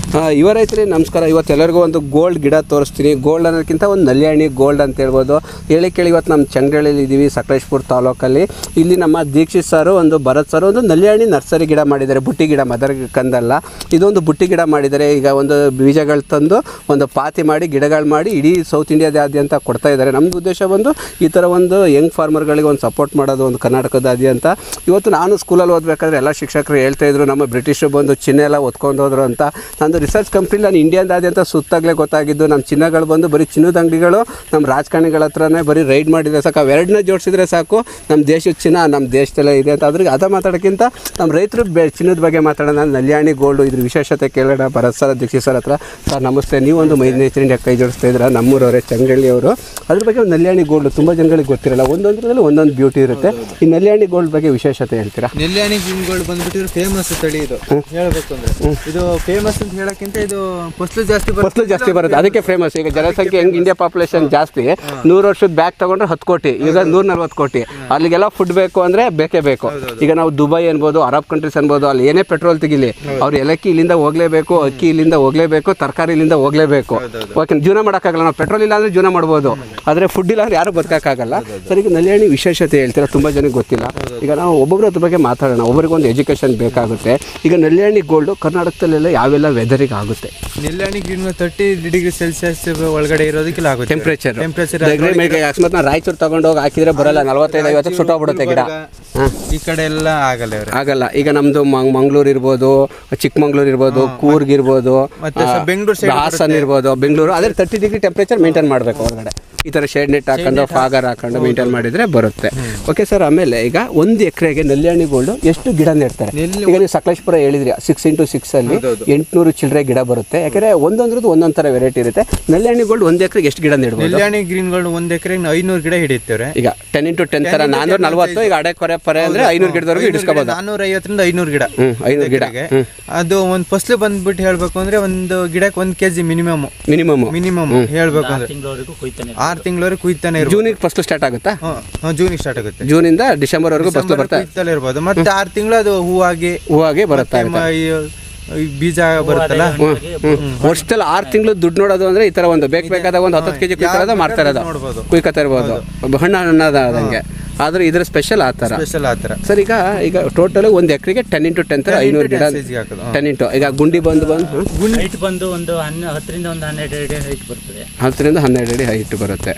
ಆ, ಯುವ ರೈತರೇ ನಮಸ್ಕಾರ ಇವತ್ತು ಎಲ್ಲರಿಗೂ ಒಂದು ಗೋಲ್ಡ್ ಗಿಡ ತೋರಿಸ್ತೀನಿ ಗೋಲ್ಡ್ ಅನ್ನೋದಕ್ಕಿಂತ ಒಂದು ನಲ್ಯಾಣಿ ಗೋಲ್ಡ್ ಅಂತ ಹೇಳ್ಬೋದು ಹೇಳಿ ಕೇಳಿ ಇವತ್ತು ನಮ್ಮ ಚಂಗ್ರಳ್ಳಿಲಿ ಇದ್ದೀವಿ ಸಕಲೇಶ್ಪುರ ತಾಲೂಕಲ್ಲಿ ಇಲ್ಲಿ ನಮ್ಮ ದೀಕ್ಷಿತ್ ಸರು ಒಂದು ಭರತ್ ಸರ್ ಒಂದು ನಲ್ಯಾಣಿ ನರ್ಸರಿ ಗಿಡ ಮಾಡಿದ್ದಾರೆ ಬುಟ್ಟಿ ಗಿಡ ಮದರ್ ಕಂದಲ್ಲ ಇದೊಂದು ಬುಟ್ಟಿ ಗಿಡ ಮಾಡಿದ್ದಾರೆ ಈಗ ಒಂದು ಬೀಜಗಳು ತಂದು ಒಂದು ಪಾತಿ ಮಾಡಿ ಗಿಡಗಳು ಮಾಡಿ ಇಡೀ ಸೌತ್ ಇಂಡಿಯಾದಾದ್ಯಂತ ಕೊಡ್ತಾ ಇದ್ದಾರೆ ನಮ್ಮದು ಉದ್ದೇಶ ಬಂದು ಈ ಥರ ಒಂದು ಯಂಗ್ ಫಾರ್ಮರ್ಗಳಿಗೆ ಒಂದು ಸಪೋರ್ಟ್ ಮಾಡೋದು ಒಂದು ಕರ್ನಾಟಕದಾದ್ಯಂತ ಇವತ್ತು ನಾನು ಸ್ಕೂಲಲ್ಲಿ ಓದಬೇಕಾದ್ರೆ ಎಲ್ಲ ಶಿಕ್ಷಕರು ಹೇಳ್ತಾ ಇದ್ರು ನಮ್ಮ ಬ್ರಿಟಿಷರು ಬಂದು ಚಿನ್ನ ಎಲ್ಲ ಒತ್ಕೊಂಡು ಹೋದ್ರು ಅಂತ ನಂದು ರಿಸರ್ಚ್ ಕಂಪ್ನಿ ನಾನು ಇಂಡಿಯಾದಾದ್ಯಂತ ಸುತ್ತಾಗಲೇ ಗೊತ್ತಾಗಿದ್ದು ನಮ್ಮ ಚಿನ್ನಗಳು ಬಂದು ಬರೀ ಚಿನ್ನದ ಅಂಗಡಿಗಳು ನಮ್ಮ ರಾಜಕಾರಣಿಗಳ ಹತ್ರನೇ ಬರೀ ರೈಡ್ ಮಾಡಿದ್ರೆ ಸಾಕು ಅವೆರಡನ್ನ ಜೋಡಿಸಿದ್ರೆ ಸಾಕು ನಮ್ಮ ದೇಶದ ಚಿನ್ನ ನಮ್ಮ ದೇಶದಲ್ಲೇ ಇದೆ ಅಂತ ಅದ್ರಿಗೆ ಅದ ಮಾತಾಡೋಕ್ಕಿಂತ ನಮ್ಮ ರೈತರು ಬೆ ಚಿನ್ನದ ಬಗ್ಗೆ ಮಾತಾಡೋಣ ನಾನು ನಲ್ಯಾಣಿ ಗೋಲ್ಡು ಇದ್ರ ವಿಶೇಷತೆ ಕೇಳೋಣ ಭರತ್ ಸರ್ ದೀಕ್ಷಿತ್ ಸರ್ ಹತ್ರ ಸರ್ ನಮಸ್ತೆ ನೀವೊಂದು ಮೈನೇಚರಿಂದ ಕೈ ಜೋಡಿಸ್ತಾ ಇದ್ದೀರಾ ನಮ್ಮೂರವರೇ ಚಂಗಳ್ಳಿ ಅವರು ಅದ್ರ ಬಗ್ಗೆ ಒಂದು ನಲ್ಯಾಣಿ ಗೋಲ್ಡ್ ತುಂಬ ಜನಗಳಿಗೆ ಗೊತ್ತಿರಲ್ಲ ಒಂದೊಂದರಲ್ಲಿ ಒಂದೊಂದು ಬ್ಯೂಟಿ ಇರುತ್ತೆ ಈ ನಲ್ಯಾಣಿ ಗೋಲ್ಡ್ ಬಗ್ಗೆ ವಿಶೇಷತೆ ಹೇಳ್ತೀರಾ ನೆಲ್ಯಾಣಿ ಗಿನ್ಗಳು ಬಂದ್ಬಿಟ್ಟು ಫೇಮಸ್ ತಳಿ ಇದು ಹೇಳ್ಬೇಕು ಅಂದ್ರೆ ಇದು ಫೇಮಸ್ ಅಂತ ಹೇಳಕ್ಕಿಂತ ಇದು ಫಸ್ಲು ಜಾಸ್ತಿ ಬರುತ್ತೆ ಫಸ್ಲು ಜಾಸ್ತಿ ಬರುತ್ತೆ ಅದಕ್ಕೆ ಫೇಮಸ್ ಈಗ ಜನಸಂಖ್ಯೆ ಹೆಂಗ್ ಇಂಡಿಯಾ ಪಾಪ್ಯುಲೇಷನ್ ಜಾಸ್ತಿ ನೂರು ವರ್ಷದ ಬ್ಯಾಕ್ ತಗೊಂಡ್ರೆ ಹತ್ತು ಕೋಟಿ ಈಗ ನೂರ ನಲ್ವತ್ತು ಕೋಟಿ ಅಲ್ಲಿಗೆಲ್ಲ ಫುಡ್ ಬೇಕು ಅಂದ್ರೆ ಬೇಕೇ ಬೇಕು ಈಗ ನಾವು ದುಬೈ ಅನ್ಬೋದು ಅರಬ್ ಕಂಟ್ರೀಸ್ ಅನ್ಬೋದು ಅಲ್ಲಿ ಏನೇ ಪೆಟ್ರೋಲ್ ತೆಗಿಲಿ ಅವ್ರು ಏಲಕ್ಕಿ ಇಲ್ಲಿಂದ ಹೋಗ್ಲೇಬೇಕು ಅಕ್ಕಿ ಇಲ್ಲಿಂದ ಹೋಗ್ಲೇಬೇಕು ತರಕಾರಿ ಇಲ್ಲಿಂದ ಹೋಗ್ಲೇಬೇಕು ಓಕೆ ಜೀವನ ಮಾಡೋಕ್ಕಾಗಲ್ಲ ನಾವು ಪೆಟ್ರೋಲ್ ಇಲ್ಲ ಅಂದ್ರೆ ಜೀವನ ಮಾಡ್ಬೋದು ಆದ್ರೆ ಫುಡ್ ಇಲ್ಲ ಅಂದ್ರೆ ಯಾರು ಬದುಕಕ್ಕಾಗಲ್ಲ ಸರ್ ಈಗ ನಲ್ಯಾಣಿ ವಿಶೇಷತೆ ಹೇಳ್ತೀರಾ ತುಂಬಾ ಜನಕ್ಕೆ ಗೊತ್ತಿಲ್ಲ ಈಗ ನಾವು ಒಬ್ಬೊಬ್ಬರ ಅದ್ರ ಬಗ್ಗೆ ಮಾತಾಡೋಣ ಒಬ್ಬರಿಗೆ ಒಂದು ಎಜುಕೇಶನ್ ಬೇಕಾಗುತ್ತೆ ಈಗ ನಲ್ಯಾಣಿ ಗೋಲ್ಡು ಕರ್ನಾಟಕದಲ್ಲೆಲ್ಲ ಯಾವೆಲ್ಲ ವೆದರಿಗೆ ಆಗುತ್ತೆ ನೆಲ್ಯಾಣಿ ಗ್ರೀನ್ ತರ್ಟಿ ಡಿಗ್ರಿ ಸೆಲ್ಸಿಯಸ್ ಒಳಗಡೆ ಇರೋದಕ್ಕೆಲ್ಲ ಆಗುತ್ತೆ ಟೆಂಪ್ರೇಚರ್ ಟೆಂಪ್ರೇಚರ್ ಅಕಸ್ಮಾತ್ ನಾವು ರಾಯಚೂರು ತಗೊಂಡೋಗಿ ಹಾಕಿದ್ರೆ ಬರಲ್ಲ ನಲವತ್ತೈದು ಐವತ್ತು ಸುಟ್ಟೋಗ್ಬಿಡುತ್ತೆ ಗಿಡ ಹಾಂ ಈ ಕಡೆ ಎಲ್ಲ ಆಗಲ್ಲ ಇವ್ರೆ ಆಗಲ್ಲ ಈಗ ನಮ್ದು ಮಂಗ್- ಮಂಗ್ಳೂರ್ ಇರ್ಬೋದು ಚಿಕ್ಕಮಂಗ್ಳೂರು ಇರ್ಬೋದು ಕೂರ್ಗ್ ಇರ್ಬೋದು ಮತ್ತೆ ಆ, ಸ- ಬೆಂಗ್ಳೂರ್ side ಹಾಸನ್ ಇರ್ಬೋದು ಬೆಂಗಳೂರು ಅದೇ ತರ್ಟಿ ಡಿಗ್ರಿ ಟೆಂಪ್ರೇಚರ್ ಮೇಂಟೈನ್ ಮಾಡಬೇಕು ಹೊರಗಡೆ ಈ ಥರ ಶೇಡ್ ನೆಟ್ ಹಾಕೊಂಡು ಫಾಗರ್ ಹಾಕೊಂಡು ಮೇಂಟೈನ್ ಮಾಡಿದ್ರೆ ಬರುತ್ತೆ ಓಕೆ ಸರ್ ಆಮೇಲೆ ಈಗ ಒಂದು ಎಕರೆಗೆ ನಲ್ಯಾಣಿ ಗೋಲ್ಡು ಎಷ್ಟು ಗಿಡ ನೆಡ್ತಾರೆ ನೆಲ್ಲಿ- ಈಗ ನೀವು ಸಕಲೇಶ್ಪುರ ಹೇಳಿದ್ರಿ ಸಿಕ್ಸ್ ಇಂಟು ಸಿಕ್ಸ್ ಅಲ್ಲಿ ಎಂಟುನೂರು ಚಿಲ್ಲರೆ ಗಿಡ ಬರುತ್ತೆ ಯಾಕಂದ್ರೆ ಒಂದೊಂದ್ರದ್ದು ಒಂದೊಂದ್ ಥರ ವೆರೈಟಿ ಇರುತ್ತೆ ನಲ್ಯಾಣಿ ಗೋಲ್ಡ್ ಒಂದು ಎಕರೆಗೆ ಎಷ್ಟು ಗಿಡ ನೆಡ್ಬೋದು ನೆಲ್ಯಾಣಿ ಗ್ರೀನ್ಗಳು ಒಂದ್ ಎಕರೆಗೆ ಐನೂರು ಗಿಡ ಹಿಡಿತೇವ್ರೆ ಈಗ ಟೆನ್ ಇಂಟು ಟೆನ್ ತರ ನಾನ್ನೂರ ನಲ್ವತ್ತು ಈಗ ಅಡೆ ಕೊರೆ ಪರೆ ಅಂದ್ರೆ ಐನೂರು ಗಿಡದವರೆಗೂ ಇಡಿಸ್ಕೋಬಹುದು ನಾನೂರ ಐವತ್ತರಿಂದ ಐನೂರು ಗಿಡ ಹ್ಮ್ ಐನೂರು ಗಿಡ ಎಕರೆಗೆ. ಅದು ಒಂದ್ ಫಸ್ಲು ಬಂದ್ಬಿಟ್ಟು ಹೇಳ್ಬೇಕು ಅಂದ್ರೆ ಒಂದು ಗಿಡಕ್ಕೆ ಒಂದ್ ಕೆಜಿ ಮಿನಿಮಮ್ ಮಿನಿಮಮ್ ಮಿನಿಮಮ್ ಹೇಳ್ಬೇಕು ಅಂದ್ರೆ ತಿಂಗಳವರೆಗೂ ಕೊಯ್ತಾನೆ ಆರು ತಿಂಗಳವರೆಗೆ ಕುಯ್ತಾನೆ ಇರ್ಬೋದು ಜೂನಿಗೆ ಫಸ್ಟ್ ಸ್ಟಾರ್ಟ್ ಆಗುತ್ತಾ ಜೂನಿಗೆ ಸ್ಟಾರ್ಟ್ ಆಗುತ್ತೆ ಜೂನಿಂದ ಡಿಸೆಂಬರ್ ವರೆಗೂ ಫಸ್ಟ್ ಬರ್ತಾ ಕುಯ್ತಲೇ ಇರ್ಬೋದು ಮತ್ತೆ ಆರು ತಿಂಗಳು ಅದು ಹೂವಾಗಿ ಹೂವಾಗಿ ಬರುತ್ತಾ ಮತ್ತೆ ಮ- ಈ- ಈ ಬೀಜ ಬರುತ್ತಲ್ಲ ವರ್ಷದಲ್ಲಿ ಆರು ತಿಂಗಳು ದುಡ್ಡು ನೋಡೋದು ಅಂದ್ರೆ ಈ ತರ ಒಂದು ಬೇಕು ಬೇಕಾದಾಗ ಒಂದು ಹತ್ತು ಕೆಜಿ ಕುಯ್ಕೊಳ್ಳೋದು ಮಾಡ್ತಾ ಇರೋದು ನೋಡ್ಬೋದು. ಕುಯ್ಕೊತಾ ಇರ್ಬೋದು ಹಣ್ಣು ಹಣ್ಣಾದಂಗೆ ಆದ್ರೆ ಇದ್ರ ಸ್ಪೆಷಲ್ ಆ ಥರ ಸ್ಪೆಷಲ್ ಆ ಥರ ಸರ್ ಈಗ ಈಗ ಟೋಟಲ್ ಒಂದು ಎಕರೆಗೆ ಟೆನ್ ಇಂಟು ಟೆನ್ ತರ ಐನೂರು ಗಿಡ size ಗೆ ಹಾಕೋದು, ಹಾ. ಟೆನ್ ಇಂಟು ಈಗ ಗುಂಡಿ ಬಂದು ಬಂದು ಹೈಟ್ ಬಂದು ಒಂದು ಹನ್ನ ಹತ್ತರಿಂದ ಒಂದು ಹನ್ನೆರಡು ಅಡಿ ಹೈಟ್ ಬರ್ತದೆ ಹತ್ತರಿಂದ ಹನ್ನೆರಡು ಅಡಿ ಹೈಟ್ ಬರುತ್ತೆ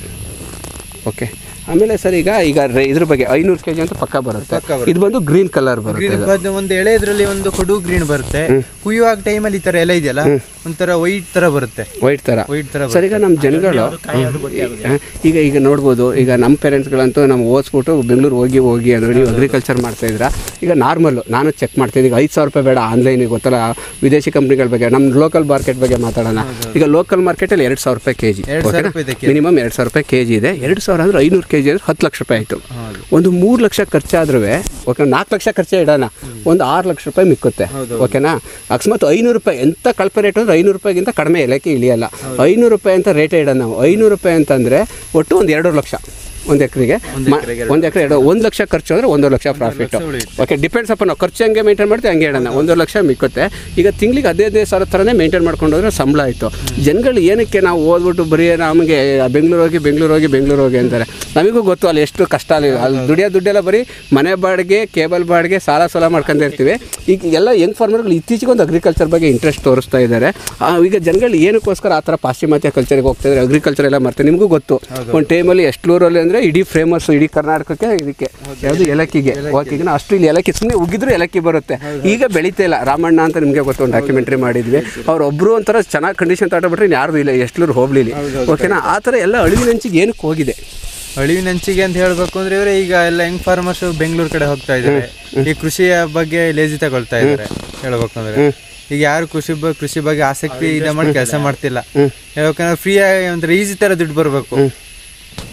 ಓಕೆ ಆಮೇಲೆ ಸರ್ ಈಗ ಈಗ ರೇ- ಇದ್ರ ಬಗ್ಗೆ ಐನೂರು ಕೆಜಿ ಅಂತ ಪಕ್ಕ ಬರುತ್ತೆ ಪಕ್ಕ ಬರುತ್ತೆ. ಇದು ಬಂದು ಗ್ರೀನ್ ಕಲರ್ ಬರುತ್ತೆ ಗ್ರೀನ್ ಬಂದು ಒಂದು ಎಳೆ ಇದ್ರಲ್ಲಿ ಒಂದು ಕೊಡು ಗ್ರೀನ್ ಬರುತ್ತೆ ಕುಯ್ಯುವಾಗ ಟೈಮಲ್ಲಿ ಈ ತರ ಎಲೆ ಇದೆಯಲ್ಲ ಒಂಥರ ವೈಟ್ ತರ ಬರುತ್ತೆ ವೈಟ್ ತರ ವೈಟ್ ತರ ಸರ್ ಈಗ ನಮ್ಮ ಜನಗಳು ಹ, ಈಗ ಈಗ ನೋಡ್ಬೋದು ಈಗ ನಮ್ಮ ಪೇರೆಂಟ್ಸ್ಗಳಂತೂ ನಮ್ಮ ಓದಿಸ್ಬಿಟ್ಟು ಬೆಂಗಳೂರು ಹೋಗಿ ಹೋಗಿ ಅಂದ್ರೆ ನೀವು ಅಗ್ರಿಕಲ್ಚರ್ ಮಾಡ್ತಾ ಇದ್ದೀರಾ ಈಗ ನಾರ್ಮಲ್ಲು ನಾನು ಚೆಕ್ ಮಾಡ್ತೀನಿ ಈಗ ಐದು ಸಾವಿರ ರೂಪಾಯಿ ಬೇಡ ಆನ್ಲೈನಿಗೆ ಗೊತ್ತಲ್ಲ ವಿದೇಶಿ ಕಂಪ್ನಿಗಳ ಬಗ್ಗೆ ನಮ್ಮ ಲೋಕಲ್ ಮಾರ್ಕೆಟ್ ಬಗ್ಗೆ ಮಾತಾಡೋಣ ಈಗ ಲೋಕಲ್ ಮಾರ್ಕೆಟಲ್ಲಿ ಎರಡು ಸಾವಿರ ರೂಪಾಯಿ ಕೆ ಜಿ ಎರಡ್ ಸಾವಿರ ರೂಪಾಯಿ ಇದೆ ಮಿನಿಮಮ್ ಎರಡು ಸಾವಿರ ರೂಪಾಯಿ ಕೆ ಜಿ ಇದೆ ಎರಡು ಸಾವಿರ ಅಂದ್ರೆ ಐನೂರು ಕೆ ಜಿ ಅಂದ್ರೆ ಹತ್ತು ಲಕ್ಷ ರೂಪಾಯಿ ಆಯಿತು ಒಂದು ಮೂರು ಲಕ್ಷ ಖರ್ಚಾದ್ರೂ ಓಕೆ ನಾಲ್ಕು ಲಕ್ಷ ಖರ್ಚೇ ಇಡೋಣ ಒಂದು ಆರು ಲಕ್ಷ ರೂಪಾಯಿ ಮಿಕ್ಕುತ್ತೆ ಓಕೆನಾ ಅಕಸ್ಮಾತ್ ಐನೂರು ರೂಪಾಯಿ ಎಂಥ ಕಳಪೆ ರೇಟ್ ಅಂದ್ರೆ ಐನೂರು ರೂಪಾಯಿಗಿಂತ ಕಡಿಮೆ ಏಲಕ್ಕಿ ಇಳಿಯಲ್ಲ ಐನೂರು ರೂಪಾಯಿ ಅಂತ ರೇಟೇ ಇಡೋಣ ನಾವು ಐನೂರು ರೂಪಾಯಿ ಅಂತಂದರೆ ಒಟ್ಟು ಒಂದು ಎರಡು ಲಕ್ಷ ಒಂದು ಎಕರೆಗೆ ಒಂದು ಎಕರೆ ಎರಡು ಒಂದು ಲಕ್ಷ ಖರ್ಚು ಅಂದರೆ ಒಂದೂವರೆ ಲಕ್ಷ ಪ್ರಾಫಿಟ್ಟು ಓಕೆ ಡಿಪೆಂಡ್ಸ್ ಅಪ್ಪ ನಾವು ಖರ್ಚು ಹೆಂಗೆ ಮೇಂಟೈನ್ ಮಾಡ್ತೀವಿ ಹಂಗೆ ಇಡೋಣ ಒಂದೂವರೆ ಲಕ್ಷ ಮಿಕ್ಕುತ್ತೆ ಈಗ ತಿಂಗಳಿಗೆ ಹದಿನೈದು ಹದಿನೈದು ಸಾವಿರ ಥರನೇ ಮೇಂಟೈನ್ ಮಾಡ್ಕೊಂಡು ಹೋದ್ರೆ ಸಂಬಳ ಆಯಿತು ಜನಗಳು ಏನಕ್ಕೆ ನಾವು ಓದ್ಬಿಟ್ಟು ಬರೀ ನಮಗೆ ಬೆಂಗಳೂರು ಹೋಗಿ ಬೆಂಗಳೂರು ಹೋಗಿ ಬೆಂಗಳೂರು ಹೋಗಿ ಅಂತಾರೆ ನಮಗೂ ಗೊತ್ತು ಅಲ್ಲಿ ಎಷ್ಟು ಕಷ್ಟ ಅಲ್ಲಿ ಅಲ್ಲಿ ದುಡಿಯೋ ದುಡ್ಡೆಲ್ಲ ಬರೀ ಮನೆ ಬಾಡಿಗೆ ಕೇಬಲ್ ಬಾಡಿಗೆ ಸಾಲ ಸಾಲ ಮಾಡ್ಕೊಂತ ಇರ್ತೀವಿ ಈಗ ಎಲ್ಲ ಯಂಗ್ ಫಾರ್ಮರ್ಗಳು ಇತ್ತೀಚೆಗೆ ಒಂದು ಅಗ್ರಿಕಲ್ಚರ್ ಬಗ್ಗೆ ಇಂಟ್ರೆಸ್ಟ್ ತೋರಿಸ್ತಾ ಇದ್ದಾರೆ ಆ, ಈಗ ಜನಗಳು ಏನಕ್ಕೋಸ್ಕರ ಆ ಥರ ಪಾಶ್ಚಿಮಾತ್ಯ ಕಲ್ಚರ್ಗೆ ಹೋಗ್ತಾ ಇದ್ದಾರೆ ಅಗ್ರಿಕಲ್ಚರ್ ಎಲ್ಲ ಮಾಡ್ತಾರೆ ನಿಮಗೂ ಗೊತ್ತು ಒಂದು ಟೈಮಲ್ಲಿ ಎಷ್ಟೂರಲ್ಲಿ ಅಂದರೆ ಇಡೀ ಫೇಮಸ್ ಇಡೀ ಕರ್ನಾಟಕಕ್ಕೆ ಇದಕ್ಕೆ ಯಾವುದು ಏಲಕ್ಕಿಗೆ ಓಕೆ ಅಷ್ಟು ಇಲ್ಲಿ ಏಲಕ್ಕಿ ಸುಮ್ಮನೆ ಉಗಿದ್ರು ಏಲಕ್ಕಿ ಬರುತ್ತೆ ಈಗ ಬೆಳೀತಾ ಇಲ್ಲ ರಾಮಣ್ಣ ಅಂತ ನಿಮಗೆ ಗೊತ್ತು ಒಂದು ಡಾಕ್ಯುಮೆಂಟ್ರಿ ಮಾಡಿದ್ವಿ ಅವ್ರೊಬ್ರು ಒಂಥರ ಚೆನ್ನಾಗಿ ಕಂಡೀಷನ್ ತಗೊಂಡ್ಬಿಟ್ರೆ ಯಾರ್ದು ಇಲ್ಲ ಎಷ್ಟೂರು ಹೋಗ್ಲಿಲ್ಲ ಓಕೆನಾ ಆ ಥರ ಎಲ್ಲ ಅಳಿವಿನಂಚಿಗೆ ಏನಕ್ಕೆ ಹೋಗಿದೆ ಅಳಿವಿನಂಚಿಗೆ ಅಂತ ಹೇಳ್ಬೇಕು ಅಂದ್ರೆ ಇವ್ರೆ ಈಗ ಎಲ್ಲ ಹೆಂಗ್ ಫಾರ್ಮರ್ಸ್ ಬೆಂಗಳೂರು ಕಡೆ ಹೋಗ್ತಾ ಇದ್ದಾರೆ ಈ ಕೃಷಿಯ ಬಗ್ಗೆ ಲೇಜಿ ತಗೊಳ್ತಾ ಇದ್ದಾರೆ ಹೇಳ್ಬೇಕು ಅಂದ್ರೆ ಈಗ ಯಾರು ಕೃಷಿ ಬ- ಕೃಷಿ ಬಗ್ಗೆ ಆಸಕ್ತಿ ಇದೆ ಮಾಡಿ ಕೆಲಸ ಮಾಡ್ತಿಲ್ಲ ಹೇಳ್ಬೇಕಂದ್ರೆ ಫ್ರೀ ಆಗಿ ಒಂಥರ ಈಸಿ ತರ ದುಡ್ಡು ಬರಬೇಕು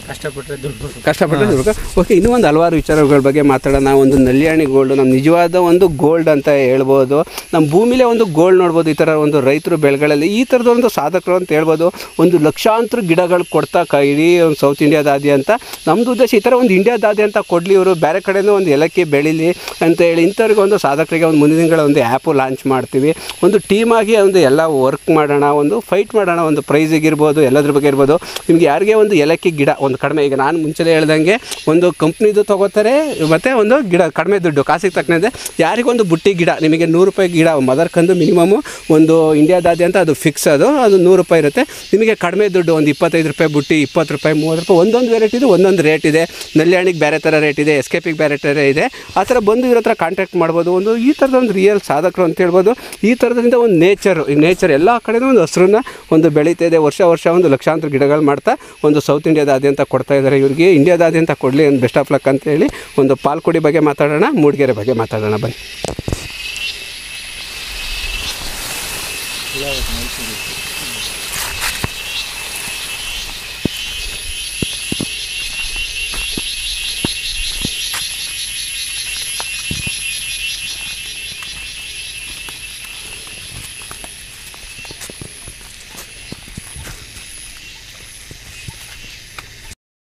ಕಷ್ಟಪಟ್ಟರೆ ದುಡ್ಡು ಬರುತ್ತೆ. ಕಷ್ಟಪಟ್ಟು ದುಡ್ಕ ಓಕೆ ಇನ್ನೂ ಒಂದು ಹಲವಾರು ವಿಚಾರಗಳ ಬಗ್ಗೆ ಮಾತಾಡೋಣ ಒಂದು ನಲ್ಯಾಣಿ ಗೋಲ್ಡ್ ನಮ್ಮ ನಿಜವಾದ ಒಂದು ಗೋಲ್ಡ್ ಅಂತ ಹೇಳ್ಬೋದು ನಮ್ಮ ಭೂಮಿಲೇ ಒಂದು ಗೋಲ್ಡ್ ನೋಡ್ಬೋದು ಈ ಥರ ಒಂದು ರೈತರು ಬೆಳೆಗಳಲ್ಲಿ ಈ ಥರದ ಒಂದು ಸಾಧಕರು ಅಂತ ಹೇಳ್ಬೋದು ಒಂದು ಲಕ್ಷಾಂತರ ಗಿಡಗಳು ಕೊಡ್ತಾ ಕ ಇಡೀ ಒಂದು ಸೌತ್ ಇಂಡಿಯಾದಾದ್ಯಂತ ನಮ್ಮದು ಉದ್ದೇಶ ಈ ಥರ ಒಂದು ಇಂಡಿಯಾದಾದ್ಯಂತ ಕೊಡಲಿ ಇವರು ಬೇರೆ ಕಡೆನೂ ಒಂದು ಏಲಕ್ಕಿ ಬೆಳೀಲಿ ಅಂತ ಹೇಳಿ ಇಂಥವ್ರಿಗೆ ಒಂದು ಸಾಧಕರಿಗೆ ಒಂದು ಮುಂದಿನ ತಿಂಗಳ ಒಂದು ಆ್ಯಪು ಲಾಂಚ್ ಮಾಡ್ತೀವಿ ಒಂದು ಟೀಮಾಗಿ ಒಂದು ಎಲ್ಲ ವರ್ಕ್ ಮಾಡೋಣ ಒಂದು ಫೈಟ್ ಮಾಡೋಣ ಒಂದು ಪ್ರೈಸಿಗಿರ್ಬೋದು ಎಲ್ಲದ್ರ ಬಗ್ಗೆ ಇರ್ಬೋದು ನಿಮ್ಗೆ ಯಾರಿಗೆ ಒಂದು ಏಲಕ್ಕಿ ಗಿಡ ಒಂದು ಕಡಿಮೆ ಈಗ ನಾನು ಮುಂಚೆ ಹೇಳ್ದಂಗೆ ಒಂದು ಕಂಪ್ನಿದು ತೊಗೋತಾರೆ ಮತ್ತು ಒಂದು ಗಿಡ ಕಡಿಮೆ ದುಡ್ಡು ಕಾಸಿಗೆ ತಕ್ಕಂತೆ ಯಾರಿಗೊಂದು ಬುಟ್ಟಿ ಗಿಡ ನಿಮಗೆ ನೂರು ರೂಪಾಯಿ ಗಿಡ ಮದರ್ ಕಂದು ಮಿನಿಮಮ್ಮು ಒಂದು ಇಂಡಿಯಾದಾದ್ಯಂತ ಅದು ಫಿಕ್ಸ್ ಅದು ಅದು ನೂರು ರೂಪಾಯಿ ಇರುತ್ತೆ ನಿಮಗೆ ಕಡಿಮೆ ದುಡ್ಡು ಒಂದು ಇಪ್ಪತ್ತೈದು ರೂಪಾಯಿ ಬುಟ್ಟಿ ಇಪ್ಪತ್ತು ರೂಪಾಯಿ ಮೂವತ್ತು ರೂಪಾಯಿ ಒಂದೊಂದು ವೆರೈಟಿದು ಒಂದೊಂದು ರೇಟ್ ಇದೆ ನಲ್ಯಾಣಿಗೆ ಬೇರೆ ಥರ ರೇಟ್ ಇದೆ ಎಸ್ಕೇಪಿಗೆ ಬೇರೆ ಥರ ಇದೆ ಆ ಥರ ಬಂದು ಇವ್ರ ಹತ್ರ ಕಾಂಟ್ಯಾಕ್ಟ್ ಮಾಡ್ಬೋದು ಒಂದು ಈ ಥರದ ಒಂದು ರಿಯಲ್ ಸಾಧಕರು ಅಂತ ಹೇಳ್ಬೋದು ಈ ಥರದ್ರಿಂದ ಒಂದು ನೇಚರು ಈ ನೇಚರ್ ಎಲ್ಲ ಕಡೆನೂ ಒಂದು ಹಸ್ರನ್ನ ಒಂದು ಬೆಳೀತಾ ಇದೆ ವರ್ಷ ವರ್ಷ ಒಂದು ಲಕ್ಷಾಂತರ ಗಿಡಗಳು ಮಾಡ್ತಾ ಒಂದು ಸೌತ್ ಇಂಡಿಯಾದಾದ್ಯಂತ ಕೊಡ್ತಾ ಇದ್ದಾರೆ ಇವ್ರಿಗೆ ಇಂಡಿಯಾದಾದ್ಯಂತ ಕೊಡಲಿ ಒಂದು ಬೆಸ್ಟ್ ಆಫ್ ಲಕ್ ಅಂತ ಹೇಳಿ ಒಂದು ಪಾಲ್ಕೊಡಿ ಬಗ್ಗೆ ಮಾತಾಡೋಣ ಮೂಡಿಗೆರೆ ಬಗ್ಗೆ ಮಾತಾಡೋಣ ಬನ್ನಿ